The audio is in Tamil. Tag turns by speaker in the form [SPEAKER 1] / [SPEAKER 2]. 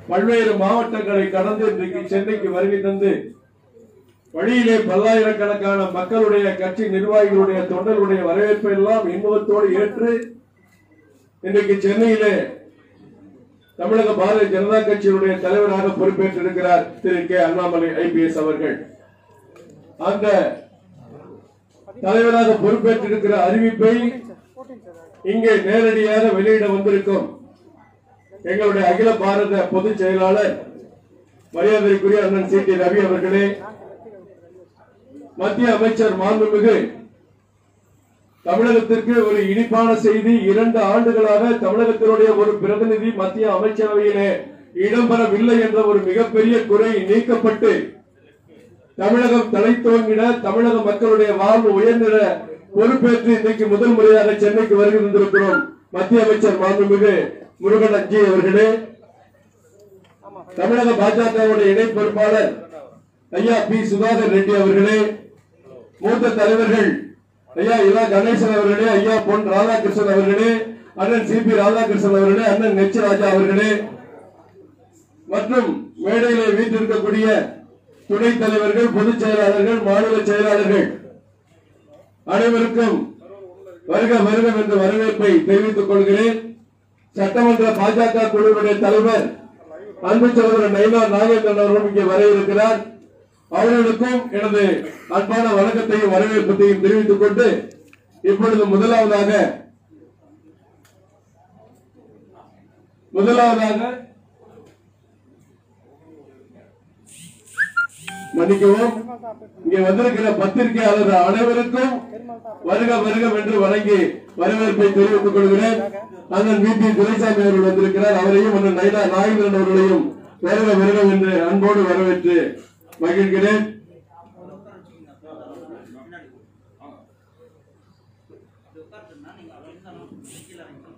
[SPEAKER 1] பல்வேறு மாவட்டங்களை கடந்து இன்றைக்கு சென்னைக்கு வருகை தந்து வழியிலே பல்லாயிரக்கணக்கான மக்களுடைய கட்சி நிர்வாகிகளுடைய தொண்டர்களுடைய வரவேற்பை எல்லாம் இன்முகத்தோடு ஏற்று இன்றைக்கு சென்னையிலே தமிழக பாரதிய ஜனதா கட்சியினுடைய தலைவராக பொறுப்பேற்றிருக்கிறார் திரு கே அண்ணாமலை ஐபிஎஸ் அவர்கள் அந்த தலைவராக பொறுப்பேற்றிருக்கிற அறிவிப்பை இங்கே நேரடியாக வெளியிட வந்திருக்கும் எங்களுடைய அகில பாரத பொதுச் செயலாளர் மரியாதைக்குரிய அண்ணன் சி டி ரவி அவர்களே மத்திய அமைச்சர் மாண்புமிகு தமிழகத்திற்கு ஒரு இனிப்பான செய்தி இரண்டு ஆண்டுகளாக தமிழகத்தினுடைய ஒரு பிரதிநிதி மத்திய அமைச்சரவையிலே இடம்பெறவில்லை என்ற ஒரு மிகப்பெரிய குறை நீக்கப்பட்டு தமிழகம் தலைத்தோங்கிட தமிழக மக்களுடைய வாழ்வு உயர்ந்திட பொறுப்பேற்று இன்றைக்கு முதல் முறையாக சென்னைக்கு வருகை தந்திருக்கிறோம் மத்திய அமைச்சர் மாண்புமிகு முருகன் அஜி அவர்களே தமிழக பாஜகவுடைய இணை பொறுப்பாளர் ஐயா பி சுதாகர் ரெட்டி அவர்களே மூத்த தலைவர்கள் ஐயா இரா கணேசன் அவர்களே ஐயா பொன் ராதாகிருஷ்ணன் அவர்களே அண்ணன் சி பி ராதாகிருஷ்ணன் அவர்களே அண்ணன் நெச்சு ராஜா அவர்களே மற்றும் மேடையிலே வீட்டிருக்கக்கூடிய துணைத் தலைவர்கள் பொதுச் செயலாளர்கள் மாநில செயலாளர்கள் அனைவருக்கும் வருக வருக என்ற வரவேற்பை தெரிவித்துக் கொள்கிறேன் சட்டமன்ற பாஜக குழுவுடைய தலைவர் அன்பு சகோதரர் நைனா நாகேந்திரன் அவர்களும் இங்கே வர இருக்கிறார் அவர்களுக்கும் எனது அன்பான வணக்கத்தையும் வரவேற்பத்தையும் தெரிவித்துக் கொண்டு இப்பொழுது முதலாவதாக முதலாவதாக மன்னிக்கவும் இங்கே வந்திருக்கிற பத்திரிகையாளர் அனைவருக்கும் வருக வருக என்று வழங்கி வரவேற்பை தெரிவித்துக் கொள்கிறேன் அண்ணன் வி பி துரைசாமி அவர்கள் வந்திருக்கிறார் அவரையும் அண்ணன் நைனா நாகேந்திரன் அவர்களையும் வருக வருக என்று அன்போடு வரவேற்று மகிழ்கிறேன்
[SPEAKER 2] உட்கார்ந்துன்னா நீங்க அவர் இருந்தாலும் கீழே இறங்கி